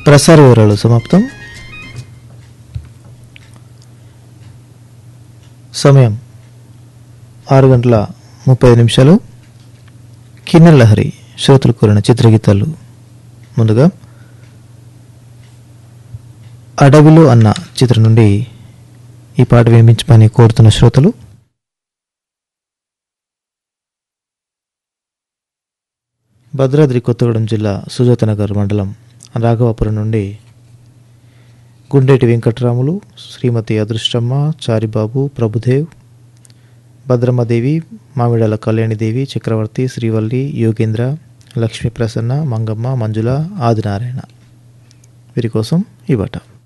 ప్రసార వివరాలు సమాప్తం సమయం ఆరు గంటల ముప్పై ఐదు నిమిషాలు కిన్నెర లహరి శ్రోతలు కోరిన చిత్రగీతాలు ముందుగా అడవిలో అన్న చిత్రం నుండి ఈ పాట వినిపించమని కోరుతున్న శ్రోతలు భద్రాద్రి కొత్తగూడెం జిల్లా సుజాతనగర్ మండలం రాఘవాపురం నుండి గుండేటి వెంకటరాములు శ్రీమతి అదృష్టమ్మ చారిబాబు ప్రభుదేవ్ భద్రమ్మదేవి మామిడాల కళ్యాణిదేవి చక్రవర్తి శ్రీవల్లి యోగేంద్ర లక్ష్మీ ప్రసన్న మంగమ్మ మంజుల ఆదినారాయణ వీరి కోసం ఈ బట